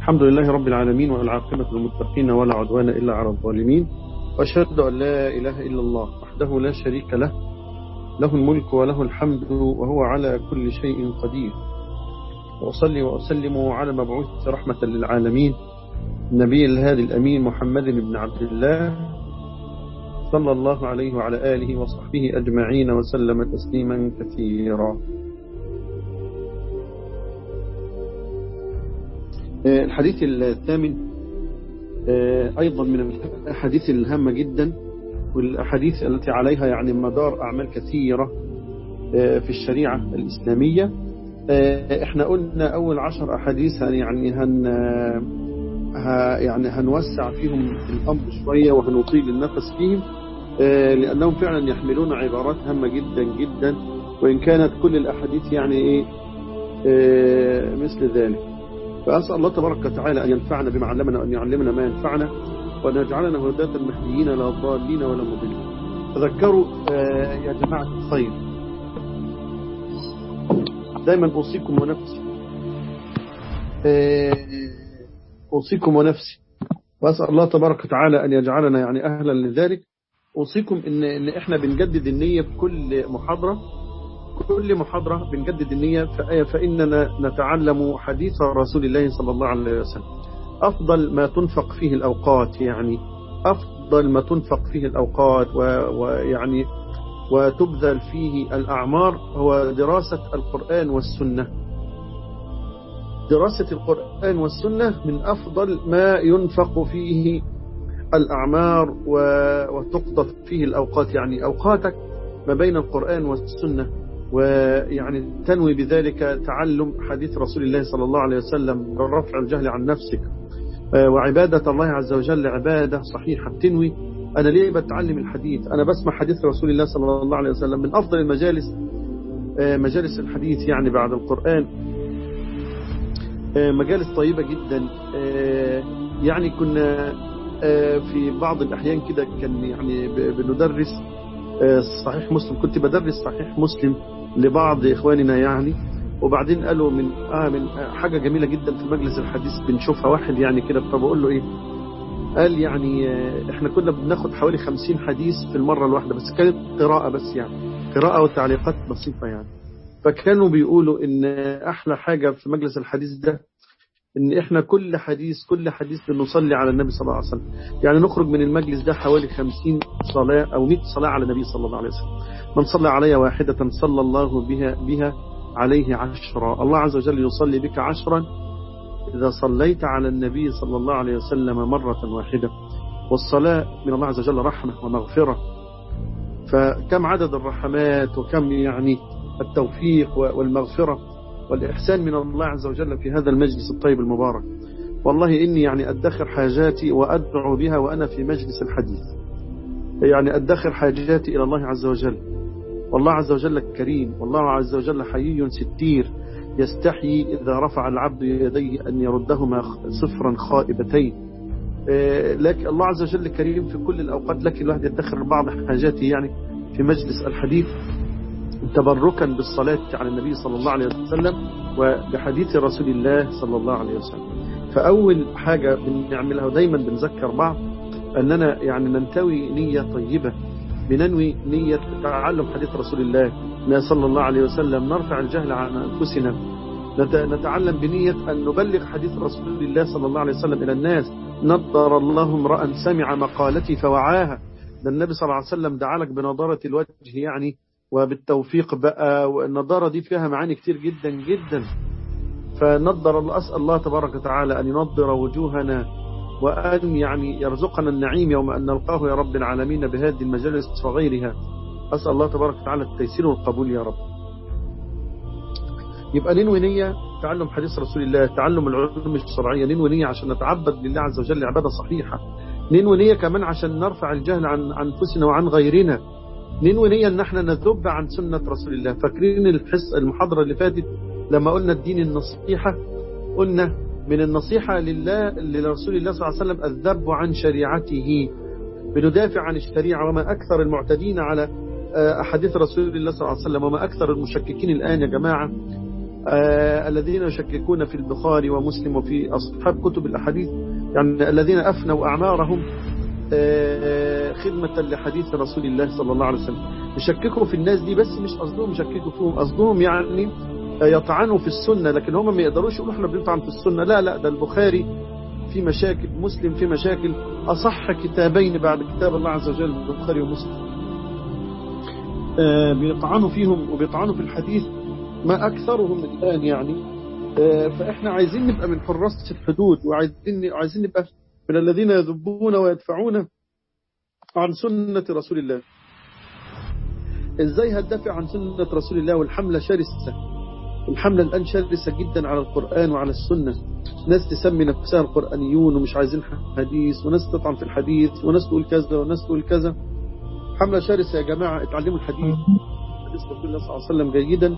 الحمد لله رب العالمين والعاقبة للمتقين ولا عدوان إلا على الظالمين وأشهد أن لا إله إلا الله وحده لا شريك له له الملك وله الحمد وهو على كل شيء قدير وأصلي وأسلم على مبعوث رحمة للعالمين النبي الهادي الأمين محمد بن عبد الله صلى الله عليه وعلى آله وصحبه أجمعين وسلم تسليما كثيرا الحديث الثامن أيضا من الأحاديث الهامة جدا والأحاديث التي عليها يعني مدار أعمال كثيرة في الشريعة الإسلامية احنا قلنا أول عشر أحاديث يعني هن يعني هنوسع فيهم الأمر شوية وهنطيل النفس فيهم لأنهم فعلا يحملون عبارات هامة جدا جدا وإن كانت كل الأحاديث يعني إيه مثل ذلك فأسأل الله تبارك وتعالى أن ينفعنا بما علمنا وأن يعلمنا ما ينفعنا وأن يجعلنا هداة المهديين لا ضالين ولا مضلين تذكروا يا جماعة الخير دائما أوصيكم ونفسي أوصيكم ونفسي وأسأل الله تبارك وتعالى أن يجعلنا يعني أهلا لذلك أوصيكم إن, إن إحنا بنجدد النية في كل محاضرة كل محاضرة بنجدد النية فإننا نتعلم حديث رسول الله صلى الله عليه وسلم أفضل ما تنفق فيه الأوقات يعني أفضل ما تنفق فيه الأوقات ويعني وتبذل فيه الأعمار هو دراسة القرآن والسنة دراسة القرآن والسنة من أفضل ما ينفق فيه الأعمار وتقضى فيه الأوقات يعني أوقاتك ما بين القرآن والسنة ويعني تنوي بذلك تعلم حديث رسول الله صلى الله عليه وسلم رفع الجهل عن نفسك وعبادة الله عز وجل عبادة صحيحة تنوي أنا ليه بتعلم الحديث أنا بسمع حديث رسول الله صلى الله عليه وسلم من أفضل المجالس مجالس الحديث يعني بعد القرآن مجالس طيبة جدا يعني كنا في بعض الأحيان كده كان يعني بندرس صحيح مسلم كنت بدرس صحيح مسلم لبعض إخواننا يعني وبعدين قالوا من آه من آه حاجة جميلة جدا في مجلس الحديث بنشوفها واحد يعني كده فبقول له إيه قال يعني آه إحنا كنا بناخد حوالي خمسين حديث في المرة الواحدة بس كانت قراءة بس يعني قراءة وتعليقات بسيطة يعني فكانوا بيقولوا إن أحلى حاجة في مجلس الحديث ده ان احنا كل حديث كل حديث بنصلي على النبي صلى الله عليه وسلم يعني نخرج من المجلس ده حوالي خمسين صلاة او مئة صلاة على النبي صلى الله عليه وسلم من صلى علي واحدة صلى الله بها, بها عليه عشرا الله عز وجل يصلي بك عشرا إذا صليت على النبي صلى الله عليه وسلم مرة واحدة والصلاة من الله عز وجل رحمة ومغفرة فكم عدد الرحمات وكم يعني التوفيق والمغفرة والإحسان من الله عز وجل في هذا المجلس الطيب المبارك والله إني يعني أدخر حاجاتي وأدعو بها وأنا في مجلس الحديث يعني أدخر حاجاتي إلى الله عز وجل والله عز وجل كريم والله عز وجل حيي ستير يستحيي إذا رفع العبد يديه أن يردهما صفرا خائبتين لكن الله عز وجل كريم في كل الأوقات لكن الواحد يدخر بعض حاجاته يعني في مجلس الحديث تبركا بالصلاة على النبي صلى الله عليه وسلم وبحديث رسول الله صلى الله عليه وسلم فأول حاجة بنعملها ودايما بنذكر بعض أننا يعني ننتوي نية طيبة بننوي نية تعلم حديث رسول الله صلى الله عليه وسلم نرفع الجهل عن أنفسنا نتعلم بنية أن نبلغ حديث رسول الله صلى الله عليه وسلم إلى الناس نضر الله امرأ سمع مقالتي فوعاها ده النبي صلى الله عليه وسلم دعا لك بنظارة الوجه يعني وبالتوفيق بقى والنظارة دي فيها معاني كتير جدا جدا فنضر الله أسأل الله تبارك وتعالى أن ينضر وجوهنا وأن يعني يرزقنا النعيم يوم أن نلقاه يا رب العالمين بهذه المجالس وغيرها أسأل الله تبارك وتعالى التيسير والقبول يا رب يبقى ننوي نية تعلم حديث رسول الله تعلم العلوم الشرعية ننوي نية عشان نتعبد لله عز وجل عبادة صحيحة ننوي نية كمان عشان نرفع الجهل عن أنفسنا وعن غيرنا ننوي نية ان احنا نذب عن سنة رسول الله فاكرين الحس المحاضرة اللي فاتت لما قلنا الدين النصيحة قلنا من النصيحة لله لرسول الله صلى الله عليه وسلم الذب عن شريعته بندافع عن الشريعة وما أكثر المعتدين على أحاديث رسول الله صلى الله عليه وسلم وما أكثر المشككين الآن يا جماعة آه الذين يشككون في البخاري ومسلم وفي أصحاب كتب الأحاديث يعني الذين أفنوا أعمارهم آه خدمة لحديث رسول الله صلى الله عليه وسلم يشككوا في الناس دي بس مش قصدهم يشككوا فيهم قصدهم يعني يطعنوا في السنة لكن هم ما يقدروش يقولوا احنا بنطعن في السنة لا لا ده البخاري في مشاكل مسلم في مشاكل أصح كتابين بعد كتاب الله عز وجل البخاري ومسلم آه بيطعنوا فيهم وبيطعنوا في الحديث ما أكثرهم الآن يعني آه فإحنا عايزين نبقى من حراس الحدود وعايزين عايزين نبقى من الذين يذبون ويدفعون عن سنة رسول الله إزاي هتدافع عن سنة رسول الله والحملة شرسة الحملة الآن شرسة جدا على القرآن وعلى السنة ناس تسمي نفسها القرآنيون ومش عايزين حديث وناس تطعن في الحديث وناس تقول كذا وناس تقول كذا حملة شرسة يا جماعة اتعلموا الحديث حديث رسول الله صلى الله عليه وسلم جيدا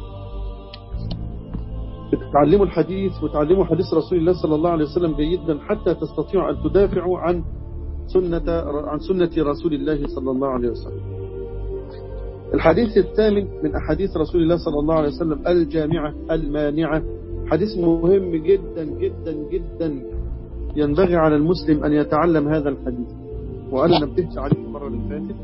اتعلموا الحديث وتعلموا حديث رسول الله صلى الله عليه وسلم جيدا حتى تستطيعوا أن تدافعوا عن سنة عن سنة رسول الله صلى الله عليه وسلم الحديث الثامن من أحاديث رسول الله صلى الله عليه وسلم الجامعة المانعة حديث مهم جدا جدا جدا ينبغي على المسلم أن يتعلم هذا الحديث وأنا نبهت عليه المرة اللي فاتت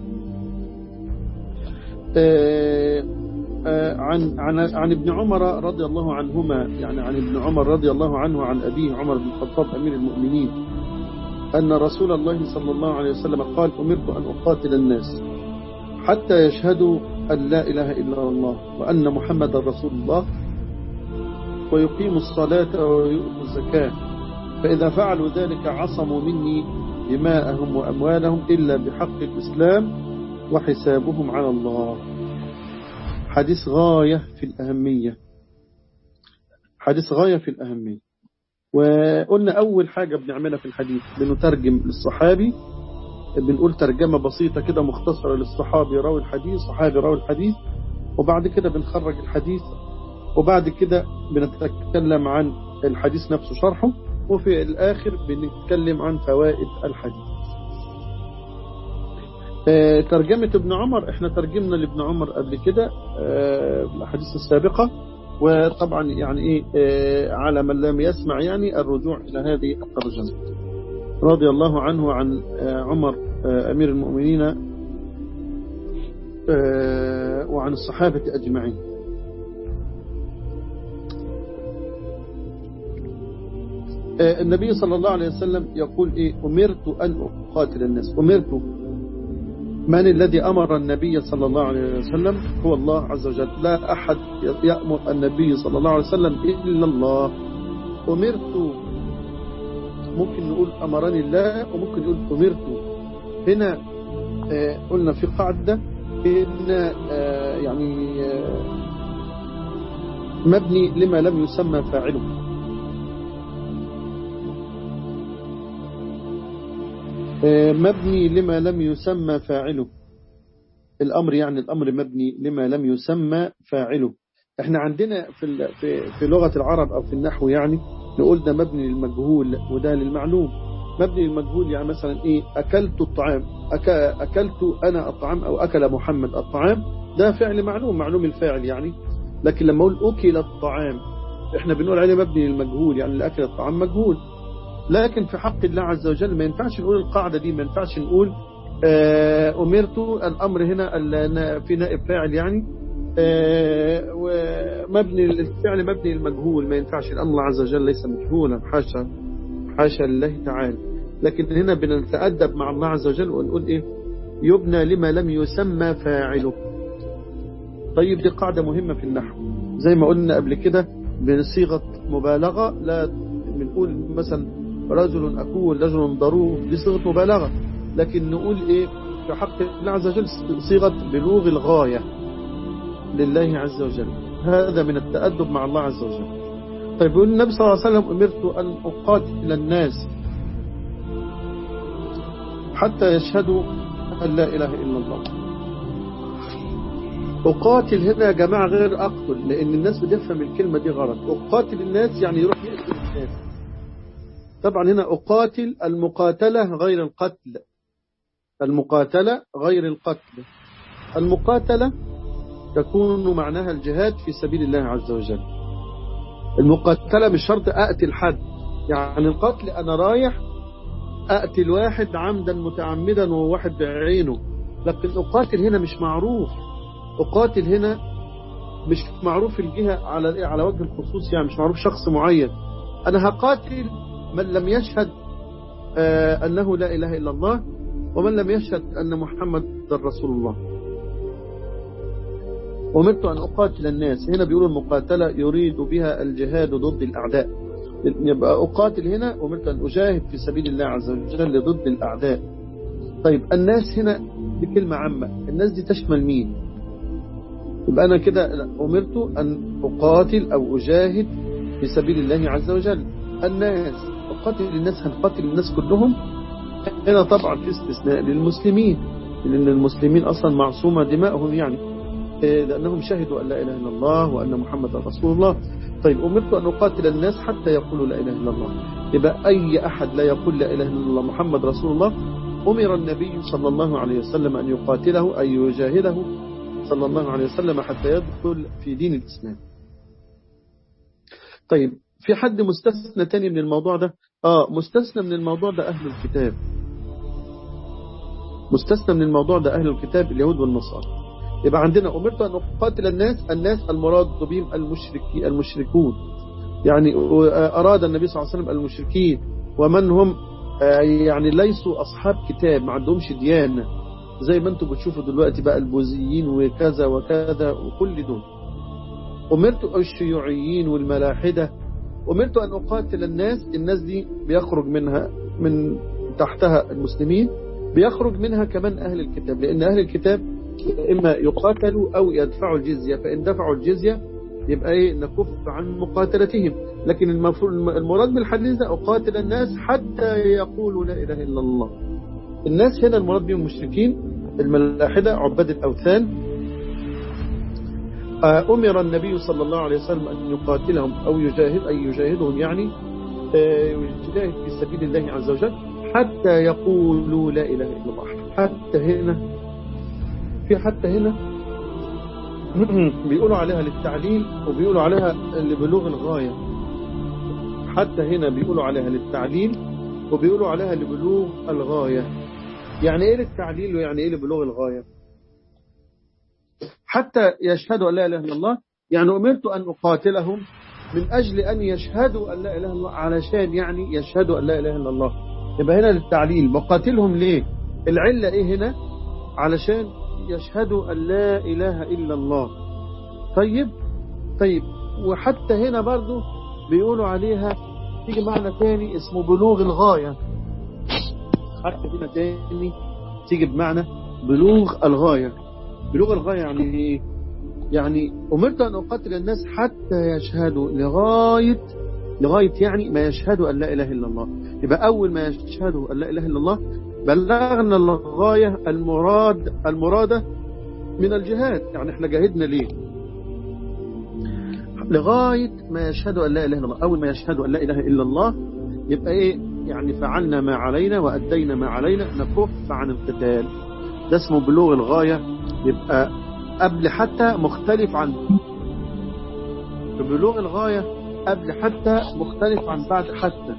عن عن عن ابن عمر رضي الله عنهما يعني عن ابن عمر رضي الله عنه عن أبيه عمر بن الخطاب أمير المؤمنين أن رسول الله صلى الله عليه وسلم قال أمرت أن أقاتل الناس حتى يشهدوا أن لا إله إلا الله وأن محمد رسول الله ويقيموا الصلاة ويؤتوا الزكاة فإذا فعلوا ذلك عصموا مني دماءهم وأموالهم إلا بحق الإسلام وحسابهم على الله حديث غاية في الأهمية حديث غاية في الأهمية وقلنا أول حاجة بنعملها في الحديث بنترجم للصحابي بنقول ترجمة بسيطة كده مختصرة للصحابي راوي الحديث صحابي راوي الحديث وبعد كده بنخرج الحديث وبعد كده بنتكلم عن الحديث نفسه شرحه وفي الآخر بنتكلم عن فوائد الحديث آه ترجمة ابن عمر احنا ترجمنا لابن عمر قبل كده آه الحديث السابقة وطبعا يعني ايه آه على من لم يسمع يعني الرجوع إلى هذه الترجمة رضي الله عنه عن عمر أمير المؤمنين وعن الصحابة أجمعين النبي صلى الله عليه وسلم يقول إيه أمرت أن أقاتل الناس أمرت من الذي أمر النبي صلى الله عليه وسلم هو الله عز وجل لا أحد يأمر النبي صلى الله عليه وسلم إلا الله أمرت ممكن نقول أمرني الله وممكن نقول أمرت هنا آه قلنا في قاعدة إن آه يعني آه مبني لما لم يسمى فاعله مبني لما لم يسمى فاعله الأمر يعني الأمر مبني لما لم يسمى فاعله احنا عندنا في في في لغة العرب أو في النحو يعني نقول ده مبني للمجهول وده للمعلوم مبني للمجهول يعني مثلا ايه اكلت الطعام أك اكلت انا الطعام او اكل محمد الطعام ده فعل معلوم معلوم الفاعل يعني لكن لما اقول اكل الطعام احنا بنقول عليه مبني للمجهول يعني اللي اكل الطعام مجهول لكن في حق الله عز وجل ما ينفعش نقول القاعدة دي ما ينفعش نقول آه امرت الامر هنا في نائب فاعل يعني آه ومبني الفعل مبني للمجهول ما ينفعش الأمر عز وجل ليس مجهولا حاشا حاشا لله تعالى لكن هنا بنتأدب مع الله عز وجل ونقول إيه يبنى لما لم يسمى فاعله طيب دي قاعدة مهمة في النحو زي ما قلنا قبل كده بصيغة مبالغة لا بنقول مثلا رجل أكول رجل ضروف دي صيغة مبالغة لكن نقول إيه في حق الله عز وجل صيغة بلوغ الغاية لله عز وجل هذا من التأدب مع الله عز وجل طيب يقول النبي صلى الله عليه وسلم أمرت أن أقاتل الناس حتى يشهدوا أن لا إله إلا الله أقاتل هنا يا جماعة غير أقتل لأن الناس بتفهم الكلمة دي غلط أقاتل الناس يعني يروح يقتل الناس طبعا هنا أقاتل المقاتلة غير القتل المقاتلة غير القتل المقاتلة تكون معناها الجهاد في سبيل الله عز وجل المقاتلة مش شرط أقتل حد يعني القتل أنا رايح أقتل واحد عمدا متعمدا وواحد بعينه لكن أقاتل هنا مش معروف أقاتل هنا مش معروف الجهة على على وجه الخصوص يعني مش معروف شخص معين أنا هقاتل من لم يشهد آه أنه لا إله إلا الله ومن لم يشهد أن محمد رسول الله أمرت أن أقاتل الناس هنا بيقولوا المقاتلة يريد بها الجهاد ضد الأعداء يبقى أقاتل هنا أمرت أن أجاهد في سبيل الله عز وجل ضد الأعداء طيب الناس هنا دي كلمة عامة الناس دي تشمل مين يبقى أنا كده أمرت أن أقاتل أو أجاهد في سبيل الله عز وجل الناس أقاتل الناس هنقاتل الناس كلهم هنا طبعا في استثناء للمسلمين لأن المسلمين أصلا معصومة دماؤهم يعني لأنهم شهدوا أن لا إله إلا الله وأن محمد رسول الله طيب أمرت أن أقاتل الناس حتى يقولوا لا إله إلا الله يبقى أي أحد لا يقول لا إله إلا الله محمد رسول الله أمر النبي صلى الله عليه وسلم أن يقاتله أي يجاهده صلى الله عليه وسلم حتى يدخل في دين الإسلام طيب في حد مستثنى تاني من الموضوع ده آه مستثنى من الموضوع ده أهل الكتاب مستثنى من الموضوع ده أهل الكتاب اليهود والنصارى يبقى عندنا أمرت أن أقاتل الناس الناس المراد بهم المشركي المشركون يعني أراد النبي صلى الله عليه وسلم المشركين ومن هم يعني ليسوا أصحاب كتاب ما عندهمش ديانة زي ما انتم بتشوفوا دلوقتي بقى البوذيين وكذا وكذا وكل دول أمرت الشيوعيين والملاحدة أمرت أن أقاتل الناس الناس دي بيخرج منها من تحتها المسلمين بيخرج منها كمان أهل الكتاب لأن أهل الكتاب إما يقاتلوا أو يدفعوا الجزية فإن دفعوا الجزية يبقى إيه نكف عن مقاتلتهم لكن المراد من الحديث ده أقاتل الناس حتى يقولوا لا إله إلا الله الناس هنا المراد بهم مشركين الملاحدة عباد الأوثان أمر النبي صلى الله عليه وسلم أن يقاتلهم أو يجاهد أي يجاهدهم يعني يجاهد في سبيل الله عز وجل حتى يقولوا لا إله إلا الله حتى هنا في حتى هنا بيقولوا عليها للتعليل وبيقولوا عليها لبلوغ الغاية حتى هنا بيقولوا عليها للتعليل وبيقولوا عليها لبلوغ الغاية يعني ايه للتعليل ويعني ايه لبلوغ الغاية حتى يشهدوا أن لا إله إلا الله يعني أمرت أن أقاتلهم من أجل أن يشهدوا أن لا إله إلا الله علشان يعني يشهدوا أن لا إله إلا الله يبقى هنا للتعليل بقاتلهم ليه العلة إيه هنا علشان يشهدوا أن لا إله إلا الله طيب طيب وحتى هنا برضو بيقولوا عليها تيجي معنى تاني اسمه بلوغ الغاية حتى هنا تاني تيجي بمعنى بلوغ الغاية بلوغ الغاية يعني ايه يعني أمرت أن أقاتل الناس حتى يشهدوا لغاية لغاية يعني ما يشهدوا أن لا إله إلا الله يبقى أول ما يشهدوا أن لا إله إلا الله بلغنا الغاية المراد المرادة من الجهاد يعني احنا جاهدنا ليه لغاية ما يشهدوا أن لا إله إلا الله أول ما يشهدوا أن لا إله إلا الله يبقى إيه يعني فعلنا ما علينا وأدينا ما علينا نكف عن القتال ده اسمه بلوغ الغاية يبقى قبل حتى مختلف عن بلوغ الغاية قبل حتى مختلف عن بعد حتى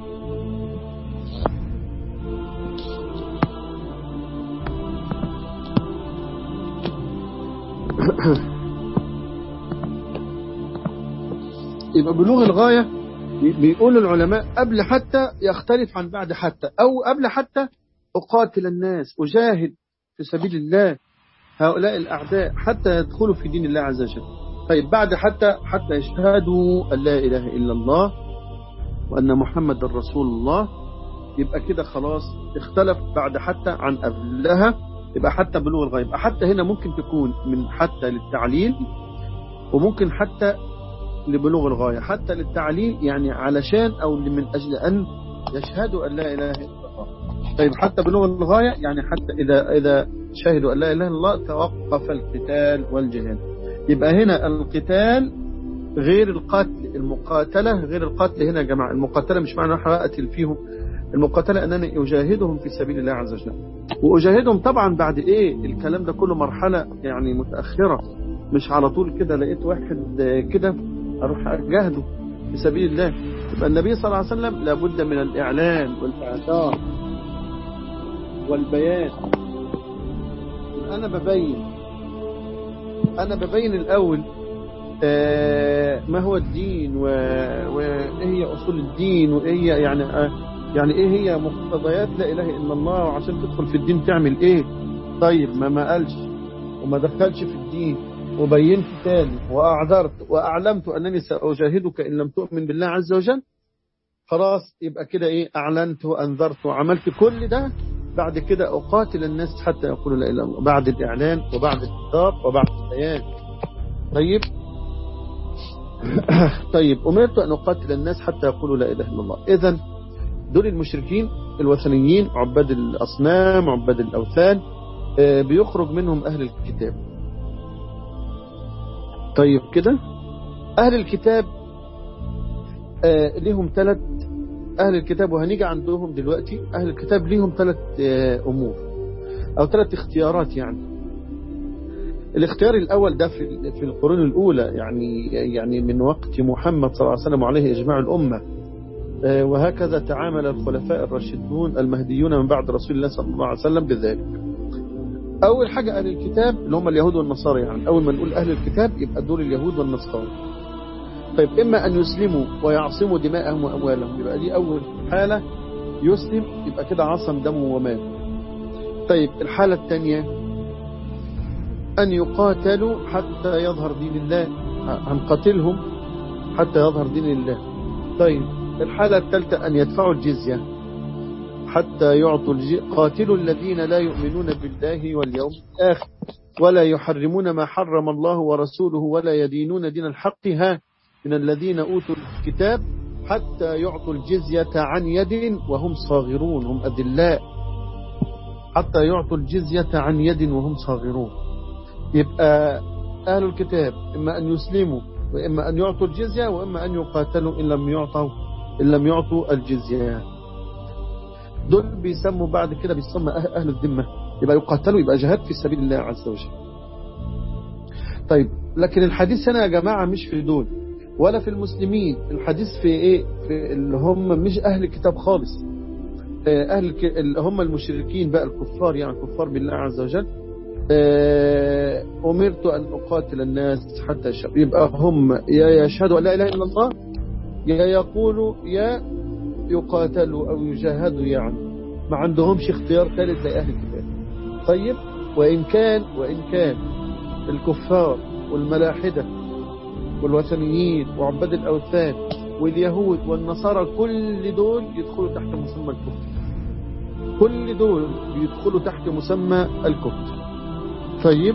يبقى بلوغ الغاية بيقول العلماء قبل حتى يختلف عن بعد حتى أو قبل حتى أقاتل الناس أجاهد في سبيل الله هؤلاء الأعداء حتى يدخلوا في دين الله عز وجل طيب بعد حتى حتى يشهدوا أن لا إله إلا الله وأن محمد رسول الله يبقى كده خلاص اختلف بعد حتى عن قبلها يبقى حتى بلوغ الغاية يبقى حتى هنا ممكن تكون من حتى للتعليل وممكن حتى لبلوغ الغاية حتى للتعليل يعني علشان أو من أجل أن يشهدوا أن لا إله إلا الله طيب حتى بلوغ الغاية يعني حتى إذا إذا شهدوا أن لا إله إلا الله توقف القتال والجهاد يبقى هنا القتال غير القتل المقاتلة غير القتل هنا يا جماعة المقاتلة مش معنى أنا أقتل فيهم المقاتلة أنني أجاهدهم في سبيل الله عز وجل وأجاهدهم طبعا بعد إيه الكلام ده كله مرحلة يعني متأخرة مش على طول كده لقيت واحد كده أروح أجاهده في سبيل الله يبقى النبي صلى الله عليه وسلم لابد من الإعلان والإعلان والبيان أنا ببين أنا ببين الأول آه ما هو الدين وإيه هي أصول الدين وإيه هي يعني آه يعني إيه هي مقتضيات لا إله إلا الله وعشان تدخل في الدين تعمل إيه طيب ما ما قالش وما دخلش في الدين وبينت تاني وأعذرت وأعلمت أنني سأجاهدك إن لم تؤمن بالله عز وجل خلاص يبقى كده إيه أعلنت وأنذرت وعملت كل ده بعد كده أقاتل الناس حتى يقولوا لا إله إلا الله بعد الإعلان وبعد الخطاب وبعد البيان طيب طيب أمرت أن أقاتل الناس حتى يقولوا لا إله إلا الله إذا دول المشركين الوثنيين عباد الأصنام عباد الأوثان بيخرج منهم أهل الكتاب طيب كده أهل الكتاب لهم ثلاث أهل الكتاب وهنيجي عندهم دلوقتي أهل الكتاب لهم ثلاث أمور أو ثلاث اختيارات يعني الاختيار الأول ده في في القرون الأولى يعني يعني من وقت محمد صلى الله عليه وسلم عليه إجماع الأمة وهكذا تعامل الخلفاء الراشدون المهديون من بعد رسول الله صلى الله عليه وسلم بذلك أول حاجة أهل الكتاب اللي هم اليهود والنصارى يعني أول ما نقول أهل الكتاب يبقى دول اليهود والنصارى طيب إما أن يسلموا ويعصموا دماءهم وأموالهم يبقى دي أول حالة يسلم يبقى كده عصم دمه وماله طيب الحالة الثانية أن يقاتلوا حتى يظهر دين الله هنقاتلهم حتى يظهر دين الله طيب الحالة الثالثة أن يدفعوا الجزية حتى يعطوا الجزية قاتلوا الذين لا يؤمنون بالله واليوم الآخر ولا يحرمون ما حرم الله ورسوله ولا يدينون دين الحق ها من الذين أوتوا الكتاب حتى يعطوا الجزية عن يد وهم صاغرون هم أذلاء حتى يعطوا الجزية عن يد وهم صاغرون يبقى أهل الكتاب إما أن يسلموا وإما أن يعطوا الجزية وإما أن يقاتلوا إن لم يعطوا إن لم يعطوا الجزية دول بيسموا بعد كده بيسمى أهل الذمة يبقى يقاتلوا يبقى جهاد في سبيل الله عز وجل طيب لكن الحديث هنا يا جماعة مش في دول ولا في المسلمين الحديث في ايه في اللي هم مش اهل الكتاب خالص اهل اللي هم المشركين بقى الكفار يعني كفار بالله عز وجل امرت ان اقاتل الناس حتى يشهدوا يبقى هم يا يشهدوا ان لا اله الا الله يا يقولوا يا يقاتلوا او يجاهدوا يعني ما عندهمش اختيار ثالث زي اهل الكتاب طيب وان كان وان كان الكفار والملاحده والوثنيين وعباد الأوثان واليهود والنصارى كل دول يدخلوا تحت مسمى الكفر كل دول بيدخلوا تحت مسمى الكفر طيب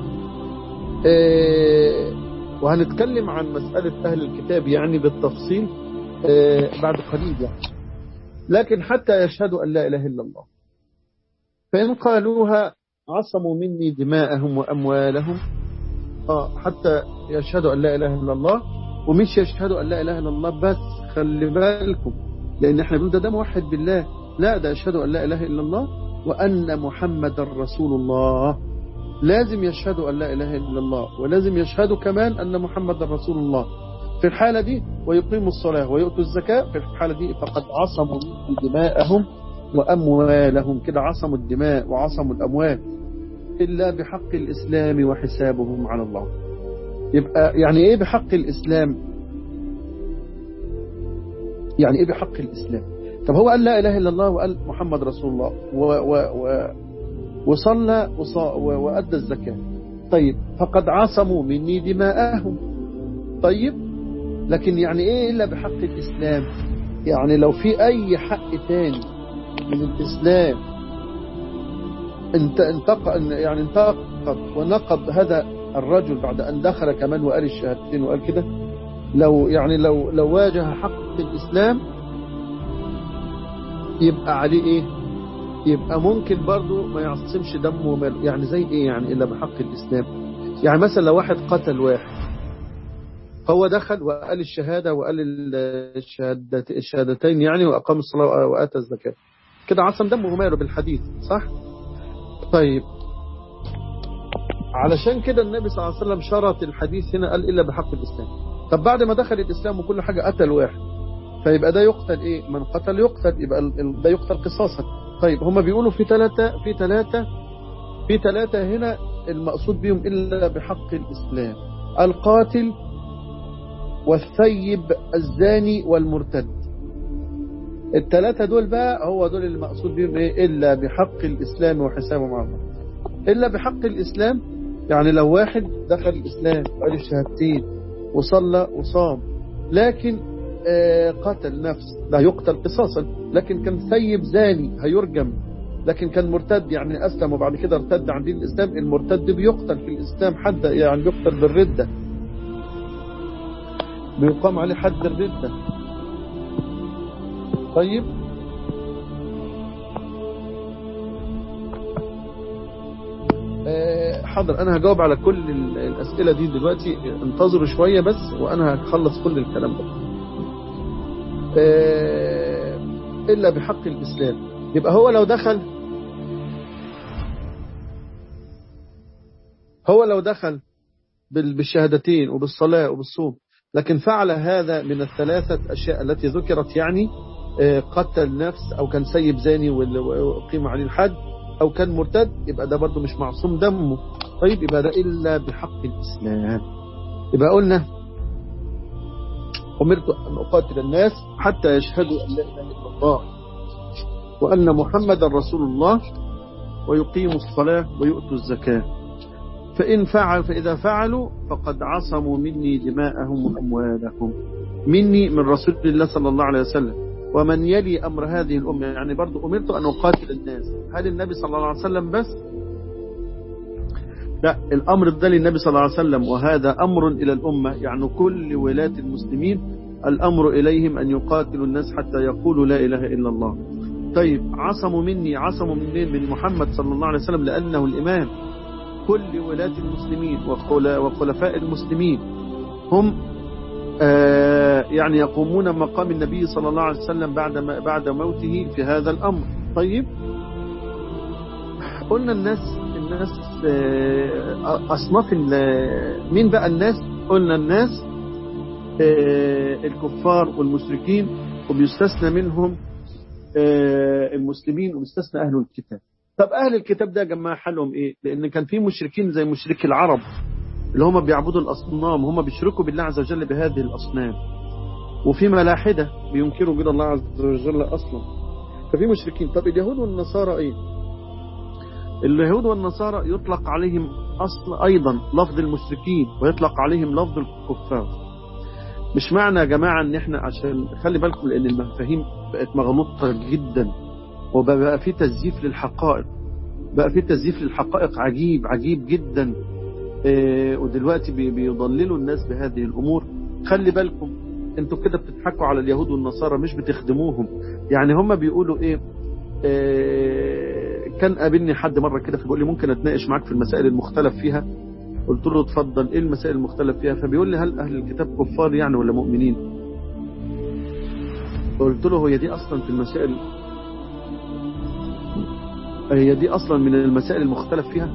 آه وهنتكلم عن مسألة أهل الكتاب يعني بالتفصيل آه بعد قليل يعني لكن حتى يشهدوا أن لا إله إلا الله فإن قالوها عصموا مني دماءهم وأموالهم آه حتى يشهدوا أن لا إله إلا الله ومش يشهدوا أن لا إله إلا الله بس خلي بالكم لأن احنا بنقول ده ده موحد بالله لا ده يشهدوا أن لا إله إلا الله وأن محمد رسول الله لازم يشهدوا أن لا إله إلا الله ولازم يشهدوا كمان أن محمد رسول الله في الحالة دي ويقيموا الصلاة ويؤتوا الزكاة في الحالة دي فقد عصموا دماءهم وأموالهم كده عصموا الدماء وعصموا الأموال إلا بحق الإسلام وحسابهم على الله يبقى يعني إيه بحق الإسلام يعني إيه بحق الإسلام طب هو قال لا إله إلا الله وقال محمد رسول الله و و و وصلى وأدى الزكاة طيب فقد عصموا مني دماءهم طيب لكن يعني إيه إلا بحق الإسلام يعني لو في أي حق تاني من الإسلام انت انتق يعني انتقد ونقض هذا الرجل بعد أن دخل كمان وقال الشهادتين وقال كده لو يعني لو لو واجه حق الإسلام يبقى عليه إيه يبقى ممكن برضه ما يعصمش دمه وماله يعني زي إيه يعني إلا بحق الإسلام يعني مثلا لو واحد قتل واحد هو دخل وقال الشهادة وقال الشهادتين يعني وأقام الصلاة وآتى الزكاة كده عصم دمه وماله بالحديث صح طيب علشان كده النبي صلى الله عليه وسلم شرط الحديث هنا قال إلا بحق الإسلام طب طب بعد ما دخل الإسلام وكل حاجة قتل واحد فيبقى ده يقتل إيه من قتل يقتل يبقى ده يقتل قصاصا طيب هما بيقولوا في ثلاثة في ثلاثة في ثلاثة هنا المقصود بهم إلا بحق الإسلام القاتل والثيب الزاني والمرتد الثلاثة دول بقى هو دول المقصود بهم إيه إلا بحق الإسلام وحسابه مع الله إلا بحق الإسلام يعني لو واحد دخل الإسلام قال الشهادتين وصلى وصام لكن آه قتل نفس لا يقتل قصاصا لكن كان ثيب زاني هيرجم لكن كان مرتد يعني أسلم وبعد كده ارتد عن دين الإسلام المرتد بيقتل في الإسلام حد يعني بيقتل بالردة بيقام عليه حد الردة طيب حاضر انا هجاوب على كل الاسئله دي دلوقتي انتظروا شويه بس وانا هخلص كل الكلام ده الا بحق الاسلام يبقى هو لو دخل هو لو دخل بالشهادتين وبالصلاه وبالصوم لكن فعل هذا من الثلاثه اشياء التي ذكرت يعني قتل نفس او كان سيب زاني وقيم عليه الحد او كان مرتد يبقى ده برضه مش معصوم دمه طيب يبقى ده الا بحق الاسلام يبقى قلنا امرت ان اقاتل الناس حتى يشهدوا ان لا اله الا الله وان محمدا رسول الله ويقيموا الصلاه ويؤتوا الزكاه فان فعل فاذا فعلوا فقد عصموا مني دماءهم واموالهم مني من رسول الله صلى الله عليه وسلم ومن يلي أمر هذه الأمة يعني برضو أمرت أن أقاتل الناس هل النبي صلى الله عليه وسلم بس لا الأمر ده للنبي صلى الله عليه وسلم وهذا أمر إلى الأمة يعني كل ولاة المسلمين الأمر إليهم أن يقاتلوا الناس حتى يقولوا لا إله إلا الله طيب عصموا مني عصموا منين من محمد صلى الله عليه وسلم لأنه الإمام كل ولاة المسلمين وخلفاء المسلمين هم آه يعني يقومون مقام النبي صلى الله عليه وسلم بعد ما بعد موته في هذا الأمر طيب قلنا الناس الناس آه أصناف مين بقى الناس قلنا الناس آه الكفار والمشركين وبيستثنى منهم المسلمين وبيستثنى أهل الكتاب طب أهل الكتاب ده يا جماعة حالهم إيه لأن كان في مشركين زي مشركي العرب اللي هم بيعبدوا الأصنام هم بيشركوا بالله عز وجل بهذه الأصنام وفي ملاحدة بينكروا وجود الله عز وجل أصلا ففي مشركين طب اليهود والنصارى إيه اليهود والنصارى يطلق عليهم أصل أيضا لفظ المشركين ويطلق عليهم لفظ الكفار مش معنى يا جماعة ان احنا عشان خلي بالكم لان المفاهيم بقت مغلوطة جدا وبقى في تزييف للحقائق بقى في تزييف للحقائق عجيب عجيب جدا إيه ودلوقتي بيضللوا الناس بهذه الامور خلي بالكم انتوا كده بتضحكوا على اليهود والنصارى مش بتخدموهم يعني هم بيقولوا ايه, إيه كان قابلني حد مرة كده فبيقول لي ممكن اتناقش معاك في المسائل المختلف فيها قلت له اتفضل ايه المسائل المختلف فيها فبيقول لي هل اهل الكتاب كفار يعني ولا مؤمنين قلت له هي دي اصلا في المسائل هي دي اصلا من المسائل المختلف فيها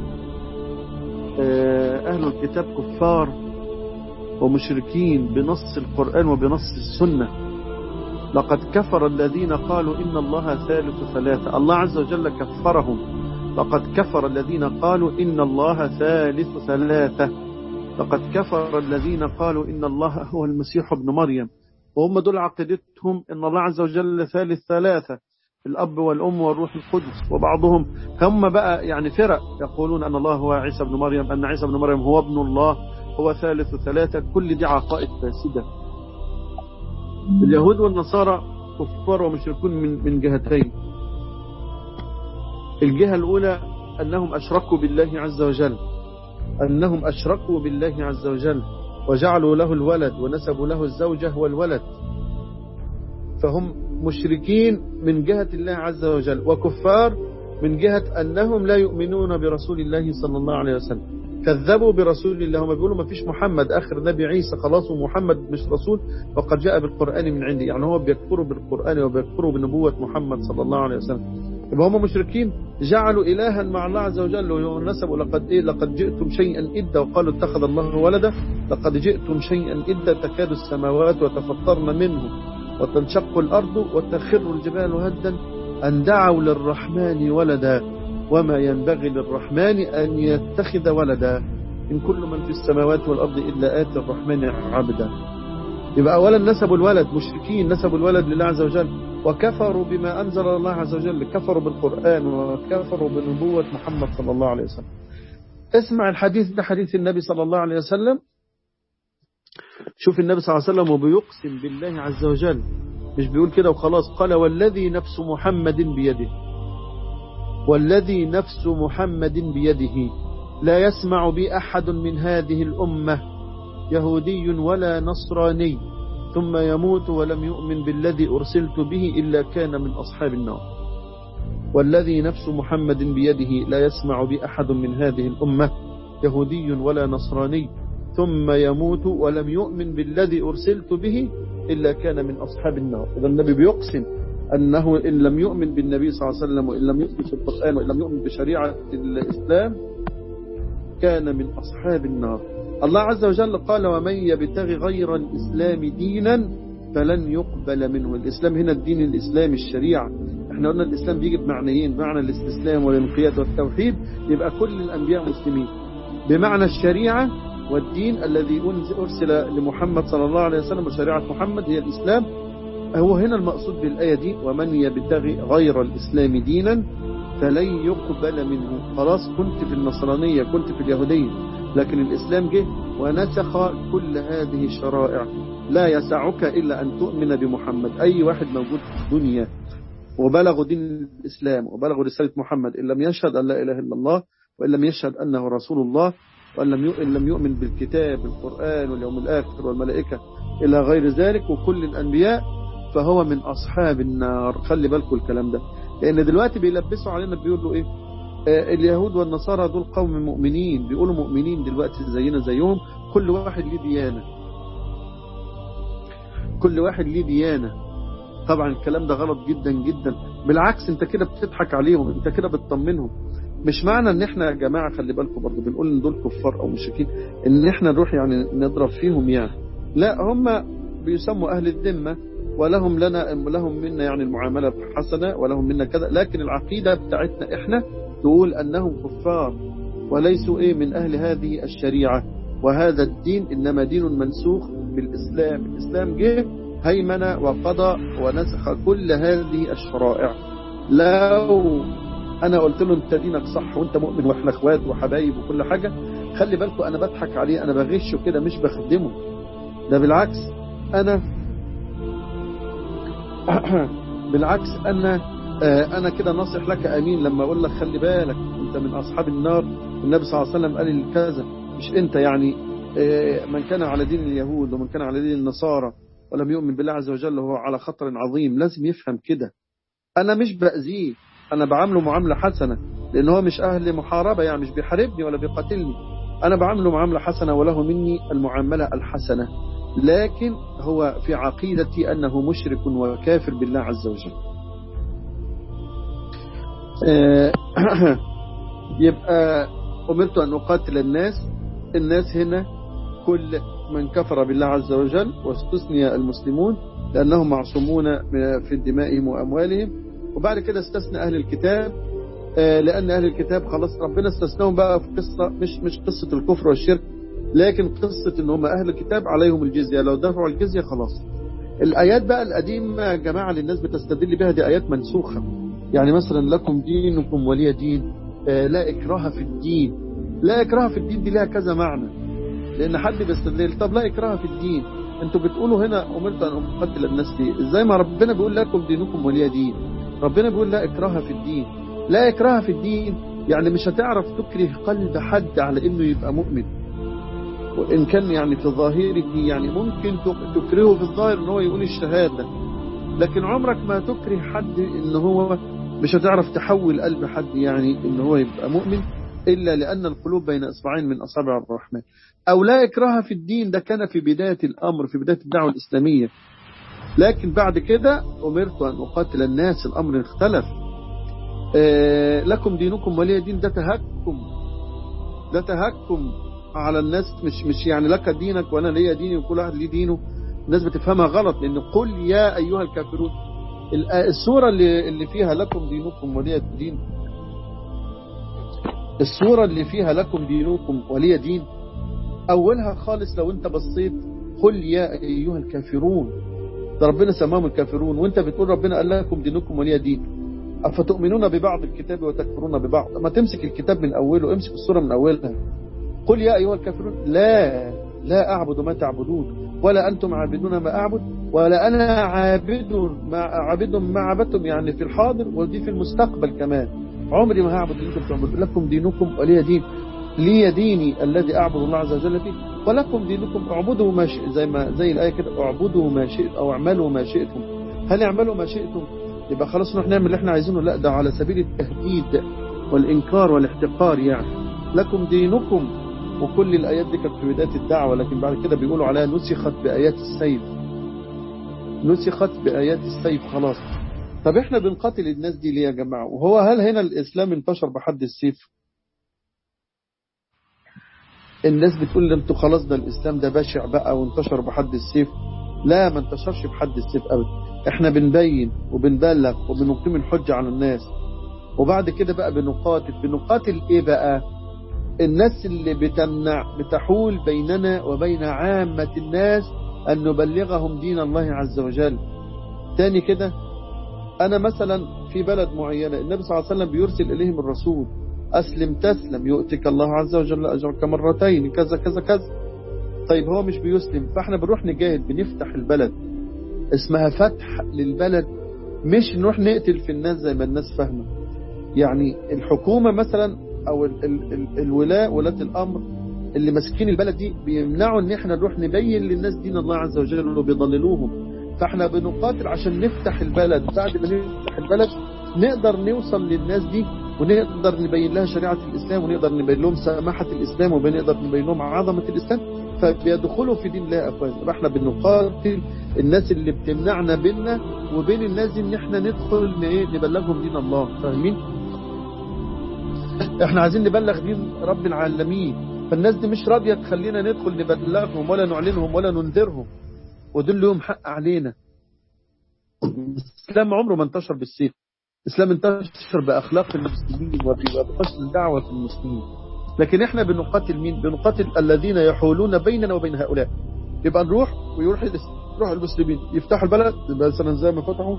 اهل الكتاب كفار ومشركين بنص القرآن وبنص السنة لقد كفر الذين قالوا إن الله ثالث ثلاثة الله عز وجل كفرهم لقد كفر الذين قالوا إن الله ثالث ثلاثة لقد كفر الذين قالوا إن الله هو المسيح ابن مريم وهم دول عقيدتهم إن الله عز وجل ثالث ثلاثة الأب والأم والروح القدس وبعضهم هم بقى يعني فرق يقولون أن الله هو عيسى ابن مريم أن عيسى ابن مريم هو ابن الله هو ثالث ثلاثة كل دي عقائد فاسدة اليهود والنصارى كفار ومشركون من من جهتين الجهة الأولى أنهم أشركوا بالله عز وجل أنهم أشركوا بالله عز وجل وجعلوا له الولد ونسبوا له الزوجة والولد فهم مشركين من جهة الله عز وجل وكفار من جهة أنهم لا يؤمنون برسول الله صلى الله عليه وسلم كذبوا برسول الله هم بيقولوا ما فيش محمد آخر نبي عيسى خلاص ومحمد مش رسول وقد جاء بالقرآن من عندي يعني هو بيكفروا بالقرآن وبيكفروا بنبوة محمد صلى الله عليه وسلم يبقى هم مشركين جعلوا إلها مع الله عز وجل ونسبوا لقد إيه لقد جئتم شيئا إدا وقالوا اتخذ الله ولدا لقد جئتم شيئا إدا تكاد السماوات وتفطرن منه وتنشق الأرض وتخر الجبال هدا أن دعوا للرحمن ولدا وما ينبغي للرحمن أن يتخذ ولدا إن كل من في السماوات والأرض إلا آتي الرحمن عبدا يبقى أولا نسبوا الولد مشركين نسبوا الولد لله عز وجل وكفروا بما أنزل الله عز وجل كفروا بالقرآن وكفروا بنبوة محمد صلى الله عليه وسلم اسمع الحديث ده حديث النبي صلى الله عليه وسلم شوف النبي صلى الله عليه وسلم وبيقسم بالله عز وجل مش بيقول كده وخلاص قال والذي نفس محمد بيده والذي نفس محمد بيده لا يسمع بي أحد من هذه الأمة يهودي ولا نصراني ثم يموت ولم يؤمن بالذي أرسلت به إلا كان من أصحاب النار والذي نفس محمد بيده لا يسمع بأحد من هذه الأمة يهودي ولا نصراني ثم يموت ولم يؤمن بالذي أرسلت به إلا كان من أصحاب النار إذا النبي بيقسم أنه إن لم يؤمن بالنبي صلى الله عليه وسلم وإن لم يؤمن بالقرآن وإن لم يؤمن بشريعة الإسلام كان من أصحاب النار الله عز وجل قال ومن يبتغي غير الإسلام دينا فلن يقبل منه الإسلام هنا الدين الإسلامي الشريعة احنا قلنا الإسلام بيجي بمعنيين بمعنى الاستسلام والانقياد والتوحيد يبقى كل الأنبياء مسلمين بمعنى الشريعة والدين الذي أرسل لمحمد صلى الله عليه وسلم وشريعة محمد هي الإسلام هو هنا المقصود بالآية دي ومن يبتغي غير الإسلام دينا فلن يقبل منه خلاص كنت في النصرانية كنت في اليهودية لكن الإسلام جه ونسخ كل هذه الشرائع لا يسعك إلا أن تؤمن بمحمد أي واحد موجود في الدنيا وبلغوا دين الإسلام وبلغوا رسالة محمد إن لم يشهد أن لا إله إلا الله وإن لم يشهد أنه رسول الله وإن لم يؤمن بالكتاب القرآن واليوم الآخر والملائكة إلى غير ذلك وكل الأنبياء فهو من أصحاب النار خلي بالكم الكلام ده لأن دلوقتي بيلبسوا علينا بيقولوا إيه آه اليهود والنصارى دول قوم مؤمنين بيقولوا مؤمنين دلوقتي زينا زيهم كل واحد ليه ديانة كل واحد ليه ديانة طبعا الكلام ده غلط جدا جدا بالعكس انت كده بتضحك عليهم انت كده بتطمنهم مش معنى ان احنا يا جماعة خلي بالكم برضه بنقول ان دول كفار او مشركين ان احنا نروح يعني نضرب فيهم يعني لا هم بيسموا اهل الذمة ولهم لنا لهم منا يعني المعاملة حسنة ولهم منا كذا لكن العقيدة بتاعتنا احنا تقول انهم كفار وليسوا ايه من اهل هذه الشريعة وهذا الدين انما دين منسوخ بالاسلام الاسلام جه هيمن وقضى ونسخ كل هذه الشرائع لو انا قلت له انت دينك صح وانت مؤمن واحنا اخوات وحبايب وكل حاجة خلي بالكم انا بضحك عليه انا بغشه كده مش بخدمه ده بالعكس انا بالعكس انا انا كده ناصح لك امين لما اقول لك خلي بالك انت من اصحاب النار النبي صلى الله عليه وسلم قال لي كذا مش انت يعني من كان على دين اليهود ومن كان على دين النصارى ولم يؤمن بالله عز وجل هو على خطر عظيم لازم يفهم كده انا مش باذيه انا بعامله معامله حسنه لان هو مش اهل محاربه يعني مش بيحاربني ولا بيقاتلني انا بعامله معامله حسنه وله مني المعامله الحسنه لكن هو في عقيدتي أنه مشرك وكافر بالله عز وجل يبقى أمرت أن أقاتل الناس الناس هنا كل من كفر بالله عز وجل واستثني المسلمون لأنهم معصومون في دمائهم وأموالهم وبعد كده استثنى أهل الكتاب لأن أهل الكتاب خلاص ربنا استثناهم بقى في قصة مش مش قصة الكفر والشرك لكن قصة ان هم اهل الكتاب عليهم الجزية لو دفعوا الجزية خلاص الايات بقى القديمة يا جماعة اللي الناس بتستدل بها دي ايات منسوخة يعني مثلا لكم دينكم ولي دين آه لا اكراه في الدين لا اكراه في الدين دي لها كذا معنى لان حد بيستدل طب لا اكراه في الدين انتوا بتقولوا هنا امرت ان اقتل الناس دي ازاي ما ربنا بيقول لكم دينكم ولي دين ربنا بيقول لا اكراه في الدين لا اكراه في الدين يعني مش هتعرف تكره قلب حد على انه يبقى مؤمن وإن كان يعني في ظاهره يعني ممكن تكرهه في الظاهر ان هو يقول الشهادة لكن عمرك ما تكره حد ان هو مش هتعرف تحول قلب حد يعني ان هو يبقى مؤمن إلا لأن القلوب بين إصبعين من أصابع الرحمن أو لا إكراه في الدين ده كان في بداية الأمر في بداية الدعوة الإسلامية لكن بعد كده أمرت أن أقاتل الناس الأمر اختلف آه لكم دينكم ولي دين ده تهكم ده تهكم على الناس مش مش يعني لك دينك وانا ليا ديني وكل واحد ليه دينه الناس بتفهمها غلط لان قل يا ايها الكافرون السوره اللي اللي فيها لكم دينكم ولي دين السوره اللي فيها لكم دينكم ولي دين اولها خالص لو انت بصيت قل يا ايها الكافرون ده ربنا سماهم الكافرون وانت بتقول ربنا قال لكم دينكم ولي دين افتؤمنون ببعض الكتاب وتكفرون ببعض ما تمسك الكتاب من اوله امسك السوره من اولها قل يا ايها الكافرون لا لا اعبد ما تعبدون ولا انتم عابدون ما اعبد ولا انا عابد ما عابد ما عبدتم يعني في الحاضر ودي في المستقبل كمان عمري ما هعبد اللي انتم بتعبدون لكم دينكم ولي دين لي ديني الذي اعبد الله عز وجل فيه ولكم دينكم اعبدوا ما شئ زي ما زي الايه كده اعبدوا ما شئت او اعملوا ما شئتم هل اعملوا ما شئتم يبقى خلاص نروح نعمل اللي احنا عايزينه لا ده على سبيل التهديد والانكار والاحتقار يعني لكم دينكم وكل الايات دي كانت في بدايه الدعوه لكن بعد كده بيقولوا عليها نسخت بايات السيف نسخت بايات السيف خلاص طب احنا بنقاتل الناس دي ليه يا جماعه وهو هل هنا الاسلام انتشر بحد السيف الناس بتقول انتوا خلاص ده الاسلام ده بشع بقى وانتشر بحد السيف لا ما انتشرش بحد السيف ابدا احنا بنبين وبنبلغ وبنقيم الحجة على الناس وبعد كده بقى بنقاتل بنقاتل ايه بقى الناس اللي بتمنع بتحول بيننا وبين عامة الناس ان نبلغهم دين الله عز وجل تاني كده انا مثلا في بلد معينة النبي صلى الله عليه وسلم بيرسل اليهم الرسول أسلم تسلم يؤتك الله عز وجل أجرك مرتين كذا كذا كذا طيب هو مش بيسلم فاحنا بنروح نجاهد بنفتح البلد اسمها فتح للبلد مش نروح نقتل في الناس زي ما الناس فاهمة يعني الحكومة مثلا أو ال ال ال الولاء ولاة الأمر اللي ماسكين البلد دي بيمنعوا ان احنا نروح نبين للناس دين الله عز وجل وبيضللوهم فاحنا بنقاتل عشان نفتح البلد بعد ما نفتح البلد نقدر نوصل للناس دي ونقدر نبين لها شريعة الإسلام ونقدر نبين لهم سماحة الإسلام ونقدر نبين لهم عظمة الإسلام فبيدخلوا في دين الله أفواج احنا بنقاتل الناس اللي بتمنعنا بيننا وبين الناس دي ان احنا ندخل نبلغهم دين الله فاهمين احنا عايزين نبلغ دين رب العالمين فالناس دي مش راضية تخلينا ندخل نبلغهم ولا نعلنهم ولا ننذرهم ودول لهم حق علينا الإسلام عمره ما انتشر بالسيف الإسلام انتشر بأخلاق المسلمين وبحسن الدعوة المسلمين لكن احنا بنقاتل مين بنقاتل الذين يحولون بيننا وبين هؤلاء يبقى نروح ويروح يروح المسلمين يفتحوا البلد مثلا زي ما فتحوا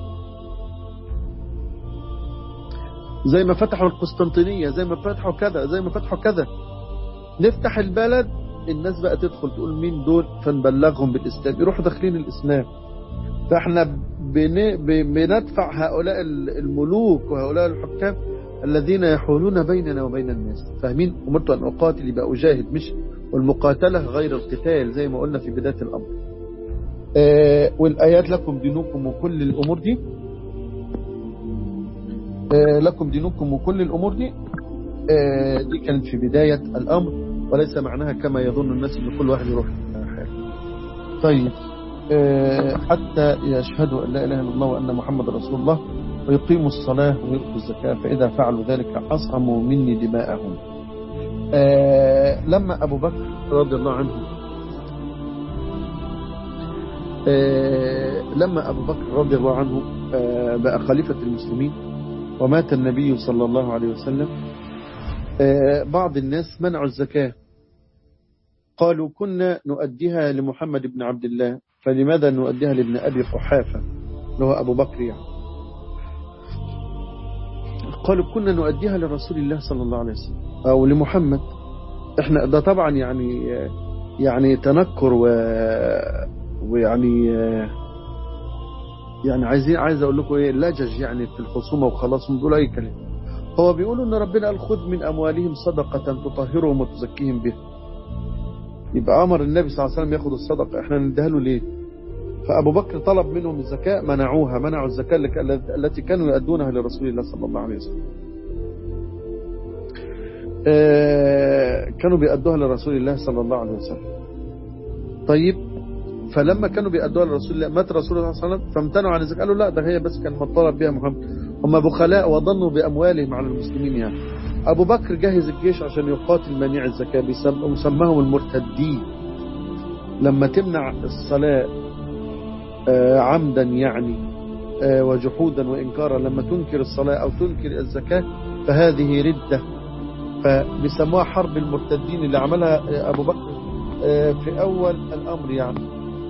زي ما فتحوا القسطنطينية زي ما فتحوا كذا زي ما فتحوا كذا نفتح البلد الناس بقى تدخل تقول مين دول فنبلغهم بالإسلام يروحوا داخلين الإسلام فاحنا بندفع هؤلاء الملوك وهؤلاء الحكام الذين يحولون بيننا وبين الناس فاهمين أمرت أن أقاتل يبقى أجاهد مش والمقاتلة غير القتال زي ما قلنا في بداية الأمر آه والآيات لكم دينكم وكل الأمور دي آه لكم دينكم وكل الأمور دي آه دي كانت في بداية الأمر وليس معناها كما يظن الناس أن كل واحد يروح حاجة طيب حتى يشهدوا أن لا إله إلا الله وأن محمد رسول الله ويقيموا الصلاة ويؤتوا الزكاة فإذا فعلوا ذلك عصموا مني دماءهم لما أبو بكر رضي الله عنه لما أبو بكر رضي الله عنه بقى خليفة المسلمين ومات النبي صلى الله عليه وسلم بعض الناس منعوا الزكاة قالوا كنا نؤديها لمحمد بن عبد الله فلماذا نؤديها لابن أبي قحافة اللي هو أبو بكر يعني قالوا كنا نؤديها لرسول الله صلى الله عليه وسلم أو لمحمد احنا ده طبعا يعني يعني تنكر و ويعني يعني عايزين عايز اقول لكم ايه لجج يعني في الخصومه وخلاص بيقولوا اي كلام هو بيقولوا ان ربنا قال خذ من اموالهم صدقه تطهرهم وتزكيهم بها يبقى امر النبي صلى الله عليه وسلم ياخد الصدقه احنا نديها له ليه فابو بكر طلب منهم الزكاه منعوها منعوا الزكاه التي كانوا يؤدونها لرسول الله صلى الله عليه وسلم كانوا بيأدوها لرسول الله صلى الله عليه وسلم طيب فلما كانوا بيأدوها لرسول الله مات رسول الله صلى الله عليه وسلم فامتنعوا عن الزكاة قالوا لا ده هي بس كان مطالب بها محمد هم بخلاء وظنوا بأموالهم على المسلمين يعني أبو بكر جهز الجيش عشان يقاتل مانع الزكاة وسماهم المرتدين لما تمنع الصلاة عمدا يعني وجحودا وإنكارا لما تنكر الصلاة أو تنكر الزكاة فهذه ردة فبيسموها حرب المرتدين اللي عملها أبو بكر في أول الأمر يعني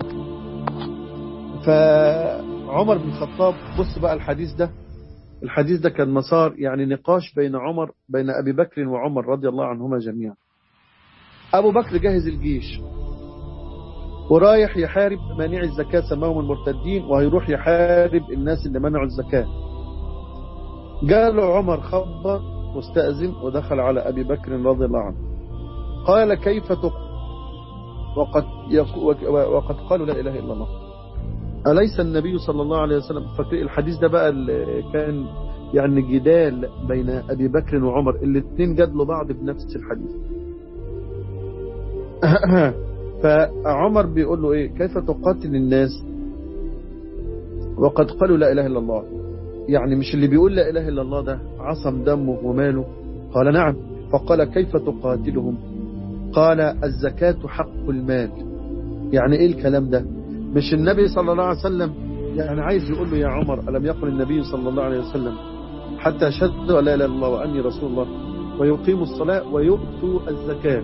فعمر بن الخطاب بص بقى الحديث ده الحديث ده كان مسار يعني نقاش بين عمر بين أبي بكر وعمر رضي الله عنهما جميعا أبو بكر جهز الجيش ورايح يحارب مانع الزكاة سماهم المرتدين وهيروح يحارب الناس اللي منعوا الزكاة قال عمر خبر واستأذن ودخل على أبي بكر رضي الله عنه قال كيف تق وقد, وقد قالوا لا إله إلا الله أليس النبي صلى الله عليه وسلم فاكر الحديث ده بقى اللي كان يعني جدال بين أبي بكر وعمر الاثنين جادلوا بعض بنفس الحديث فعمر بيقول له ايه كيف تقاتل الناس وقد قالوا لا اله الا الله يعني مش اللي بيقول لا اله الا الله ده عصم دمه وماله قال نعم فقال كيف تقاتلهم قال الزكاة حق المال يعني ايه الكلام ده مش النبي صلى الله عليه وسلم يعني عايز يقول له يا عمر ألم يقل النبي صلى الله عليه وسلم حتى أشهد لا إله إلا الله وأني رسول الله ويقيموا الصلاة ويؤتوا الزكاة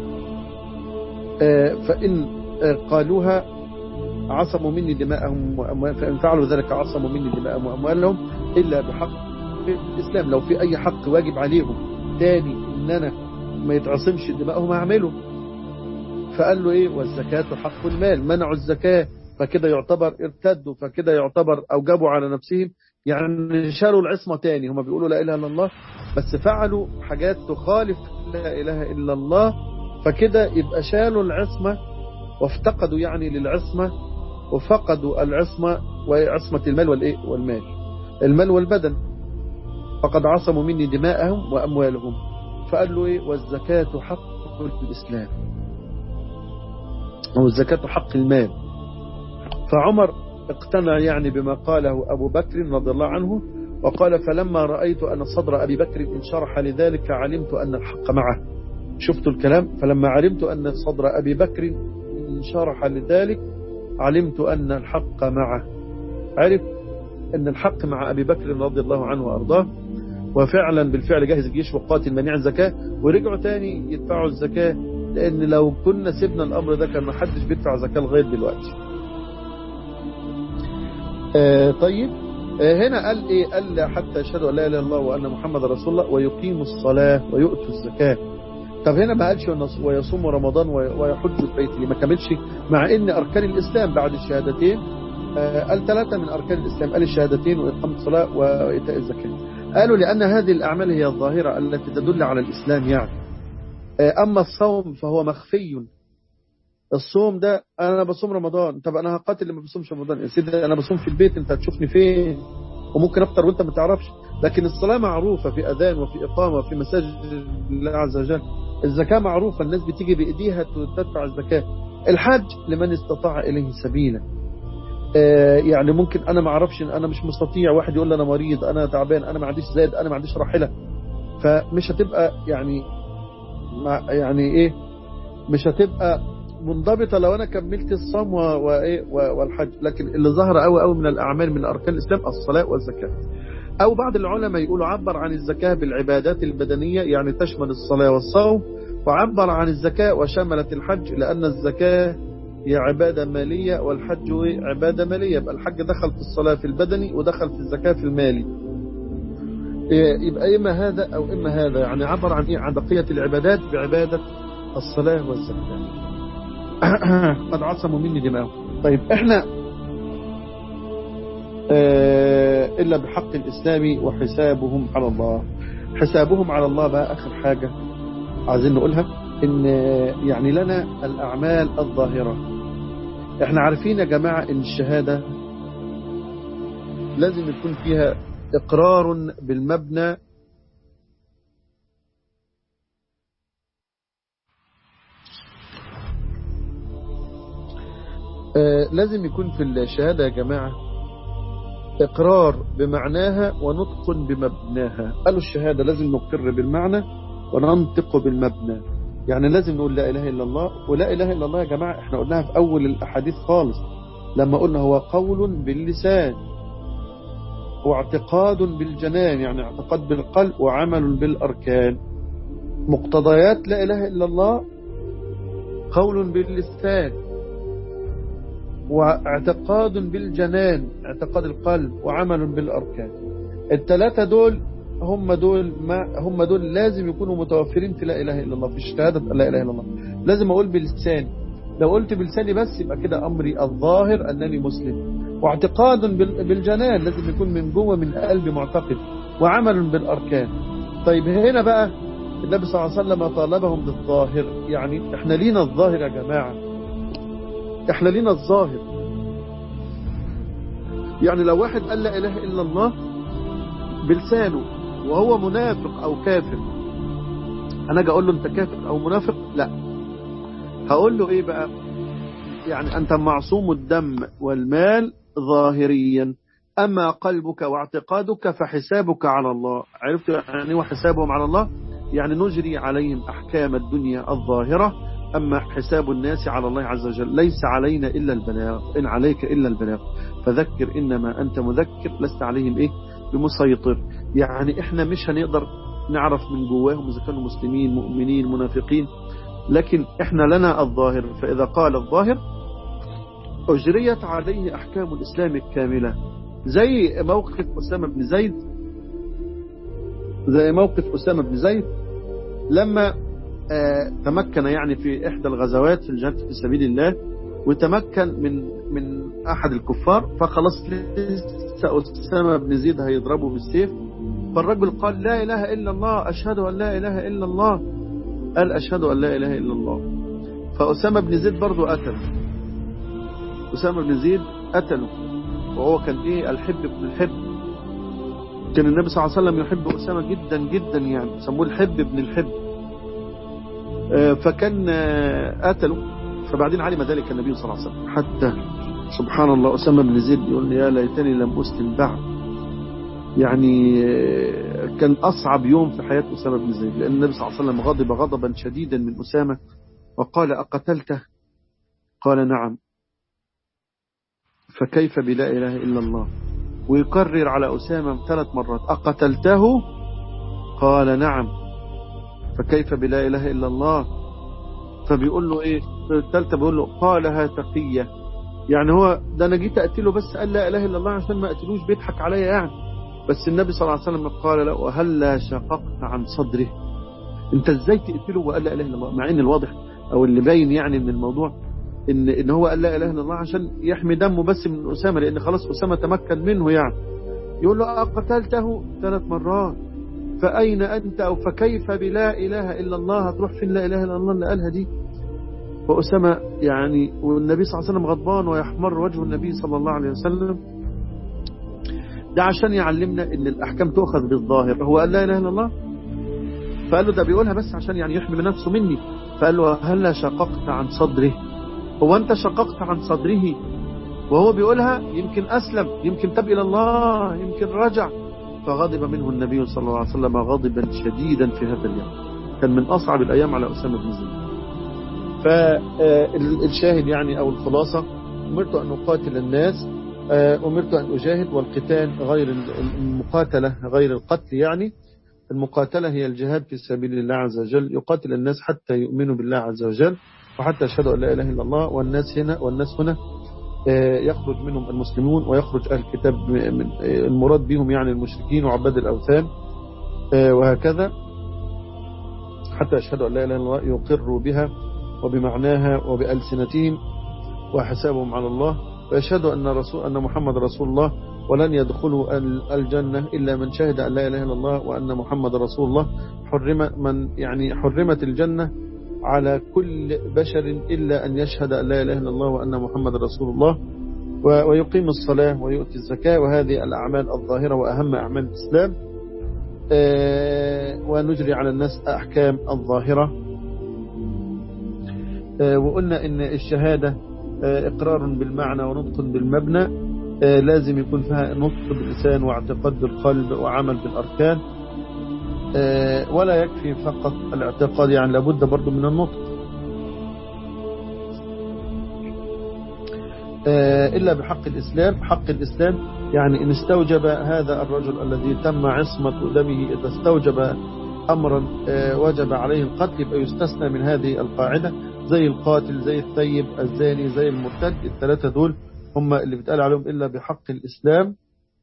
فإن قالوها عصموا مني دماءهم وأموالهم فإن فعلوا ذلك عصموا مني دماءهم وأموالهم إلا بحق الإسلام لو في أي حق واجب عليهم تاني إن أنا ما يتعصمش دماءهم أعمله فقال له إيه والزكاة حق المال منعوا الزكاة فكده يعتبر ارتدوا فكده يعتبر أوجبوا على نفسهم يعني شالوا العصمة تاني هم بيقولوا لا إله إلا الله بس فعلوا حاجات تخالف لا إله إلا الله فكده يبقى شالوا العصمة وافتقدوا يعني للعصمة وفقدوا العصمة وعصمة المال والإيه والمال المال والبدن فقد عصموا مني دماءهم وأموالهم فقال له إيه والزكاة حق الإسلام والزكاة حق المال فعمر اقتنع يعني بما قاله أبو بكر رضي الله عنه وقال فلما رأيت أن صدر أبي بكر انشرح لذلك علمت أن الحق معه شفت الكلام فلما علمت أن صدر أبي بكر انشرح لذلك علمت أن الحق معه عرف أن الحق مع أبي بكر رضي الله عنه وأرضاه وفعلا بالفعل جهز الجيش وقاتل منيع الزكاة ورجعوا تاني يدفعوا الزكاة لأن لو كنا سيبنا الأمر ده كان ما حدش بيدفع زكاة لغاية دلوقتي آه طيب آه هنا قال إيه قال حتى يشهدوا لا إله إلا الله وأن محمد رسول الله ويقيموا الصلاة ويؤتوا الزكاة طب هنا ما قالش ويصوم رمضان ويحج البيت اللي ما كملش مع ان اركان الاسلام بعد الشهادتين قال ثلاثة من اركان الاسلام قال الشهادتين واقامه الصلاه وايتاء الزكاه قالوا لان هذه الاعمال هي الظاهره التي تدل على الاسلام يعني اما الصوم فهو مخفي الصوم ده انا بصوم رمضان طب انا هقاتل اللي ما بصومش رمضان يا سيدي انا بصوم في البيت انت هتشوفني فين وممكن افطر وانت ما تعرفش لكن الصلاه معروفه في اذان وفي اقامه في مساجد الله عز وجل الزكاة معروفة الناس بتيجي بإيديها تدفع الزكاة الحج لمن استطاع إليه سبيلا آه يعني ممكن أنا ما أعرفش أنا مش مستطيع واحد يقول لي أنا مريض أنا تعبان أنا ما عنديش زاد أنا ما عنديش راحلة فمش هتبقى يعني مع يعني إيه مش هتبقى منضبطة لو أنا كملت الصوم وإيه والحج لكن اللي ظهر قوي قوي من الأعمال من أركان الإسلام الصلاة والزكاة أو بعض العلماء يقولوا عبر عن الزكاة بالعبادات البدنية يعني تشمل الصلاة والصوم وعبر عن الزكاة وشملت الحج لأن الزكاة هي عبادة مالية والحج عبادة مالية يبقى الحج دخل في الصلاة في البدني ودخل في الزكاة في المالي يبقى إما هذا أو إما هذا يعني عبر عن إيه عن بقية العبادات بعبادة الصلاة والزكاة قد عصموا مني دماغهم طيب إحنا إلا بحق الإسلام وحسابهم على الله حسابهم على الله بقى آخر حاجة عايزين نقولها إن يعني لنا الأعمال الظاهرة إحنا عارفين يا جماعة إن الشهادة لازم يكون فيها إقرار بالمبنى لازم يكون في الشهادة يا جماعة إقرار بمعناها ونطق بمبناها قالوا الشهادة لازم نقر بالمعنى وننطق بالمبنى يعني لازم نقول لا إله إلا الله ولا إله إلا الله يا جماعة احنا قلناها في أول الأحاديث خالص لما قلنا هو قول باللسان واعتقاد بالجنان يعني اعتقاد بالقلب وعمل بالأركان مقتضيات لا إله إلا الله قول باللسان واعتقاد بالجنان اعتقاد القلب وعمل بالأركان الثلاثة دول هم دول ما هم دول لازم يكونوا متوفرين في لا إله إلا الله في الشهادة لا إله إلا الله لازم أقول بلساني لو قلت بلساني بس يبقى كده أمري الظاهر أنني مسلم واعتقاد بالجنان لازم يكون من جوه من قلبي معتقد وعمل بالأركان طيب هنا بقى النبي صلى الله عليه وسلم طالبهم بالظاهر يعني احنا لينا الظاهر يا جماعة احنا لينا الظاهر يعني لو واحد قال لا إله إلا الله بلسانه وهو منافق أو كافر أنا أجي أقول له أنت كافر أو منافق لا هقول له إيه بقى يعني أنت معصوم الدم والمال ظاهريا أما قلبك واعتقادك فحسابك على الله عرفت يعني وحسابهم على الله يعني نجري عليهم أحكام الدنيا الظاهرة أما حساب الناس على الله عز وجل ليس علينا إلا البلاغ إن عليك إلا البلاغ فذكر إنما أنت مذكر لست عليهم إيه بمسيطر يعني إحنا مش هنقدر نعرف من جواهم إذا كانوا مسلمين مؤمنين منافقين لكن إحنا لنا الظاهر فإذا قال الظاهر أجريت عليه أحكام الإسلام الكاملة زي موقف أسامة بن زيد زي موقف أسامة بن زيد لما آه تمكن يعني في إحدى الغزوات في الجهاد في سبيل الله وتمكن من من أحد الكفار فخلاص لسه أسامة بن زيد هيضربه بالسيف فالرجل قال لا إله إلا الله أشهد أن لا إله إلا الله قال أشهد أن لا إله إلا الله فأسامة بن زيد برضو قتل أسامة بن زيد قتله وهو كان إيه الحب بن الحب كان النبي صلى الله عليه وسلم يحب أسامة جدا جدا يعني سموه الحب بن الحب فكان قتله فبعدين علم ذلك النبي صلى الله عليه وسلم حتى سبحان الله أسامة بن زيد يقول يا ليتني لم أسلم بعد يعني كان أصعب يوم في حياة أسامة بن زيد لأن النبي صلى الله عليه وسلم غضب غضبا شديدا من أسامة وقال أقتلته قال نعم فكيف بلا إله إلا الله ويكرر على أسامة ثلاث مرات أقتلته قال نعم فكيف بلا إله إلا الله فبيقول له إيه الثالثة بيقول له قالها تقية يعني هو ده أنا جيت أقتله بس قال لا إله إلا الله عشان ما أقتلوش بيضحك عليا يعني بس النبي صلى الله عليه وسلم قال له هلا شققت عن صدره انت ازاي تقتله وقال لا اله الا الله مع ان الواضح او اللي باين يعني من الموضوع ان ان هو قال لا اله الا الله عشان يحمي دمه بس من اسامه لان خلاص اسامه تمكن منه يعني يقول له قتلته ثلاث مرات فاين انت او فكيف بلا اله الا الله هتروح فين لا اله الا الله اللي قالها دي واسامه يعني والنبي صلى الله عليه وسلم غضبان ويحمر وجه النبي صلى الله عليه وسلم ده عشان يعلمنا ان الاحكام تؤخذ بالظاهر هو قال لا اله الا الله فقال له ده بيقولها بس عشان يعني يحمي نفسه مني فقال له هلا شققت عن صدره هو انت شققت عن صدره وهو بيقولها يمكن اسلم يمكن تب الى الله يمكن رجع فغضب منه النبي صلى الله عليه وسلم غضبا شديدا في هذا اليوم كان من اصعب الايام على اسامه بن زيد فالشاهد يعني او الخلاصه امرت ان اقاتل الناس أمرت أن أجاهد والقتال غير المقاتلة غير القتل يعني المقاتلة هي الجهاد في سبيل الله عز وجل يقاتل الناس حتى يؤمنوا بالله عز وجل وحتى يشهدوا أن لا إله إلا الله والناس هنا والناس هنا يخرج منهم المسلمون ويخرج أهل الكتاب من المراد بهم يعني المشركين وعباد الأوثان وهكذا حتى يشهدوا أن لا إله إلا الله يقروا بها وبمعناها وبألسنتهم وحسابهم على الله ويشهد أن رسول أن محمد رسول الله ولن يدخلوا الجنة إلا من شهد أن لا إله إلا الله وأن محمد رسول الله حرم من يعني حرمت الجنة على كل بشر إلا أن يشهد أن لا إله إلا الله وأن محمد رسول الله ويقيم الصلاة ويؤتي الزكاة وهذه الأعمال الظاهرة وأهم أعمال الإسلام ونجري على الناس أحكام الظاهرة وقلنا إن الشهادة إقرار بالمعنى ونطق بالمبنى لازم يكون فيها نطق باللسان واعتقاد بالقلب وعمل بالأركان ولا يكفي فقط الاعتقاد يعني لابد برضو من النطق إلا بحق الإسلام حق الإسلام يعني إن استوجب هذا الرجل الذي تم عصمة دمه إذا استوجب أمرا وجب عليه القتل يبقى يستثنى من هذه القاعدة زي القاتل زي الثيب الزاني زي المرتد الثلاثة دول هم اللي بيتقال عليهم إلا بحق الإسلام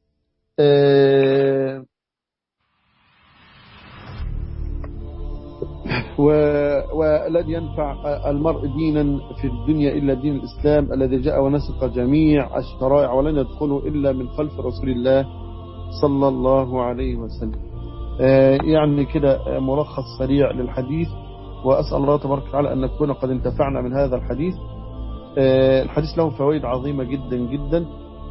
ولن ينفع المرء دينا في الدنيا إلا دين الإسلام الذي جاء ونسق جميع الشرائع ولن يدخلوا إلا من خلف رسول الله صلى الله عليه وسلم يعني كده ملخص سريع للحديث وأسأل الله تبارك وتعالى أن نكون قد انتفعنا من هذا الحديث الحديث له فوائد عظيمة جدا جدا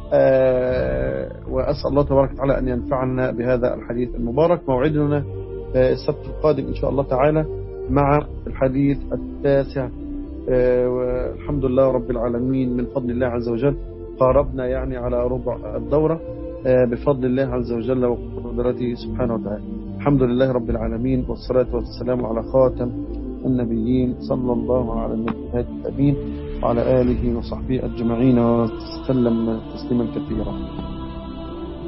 وأسأل الله تبارك وتعالى أن ينفعنا بهذا الحديث المبارك موعدنا السبت القادم إن شاء الله تعالى مع الحديث التاسع والحمد لله رب العالمين من فضل الله عز وجل قاربنا يعني على ربع الدورة بفضل الله عز وجل وقدرته سبحانه وتعالى الحمد لله رب العالمين والصلاة والسلام على خاتم النبيين صلى الله على النبي الأمين وعلى آله وصحبه أجمعين وسلم تسليما كثيرا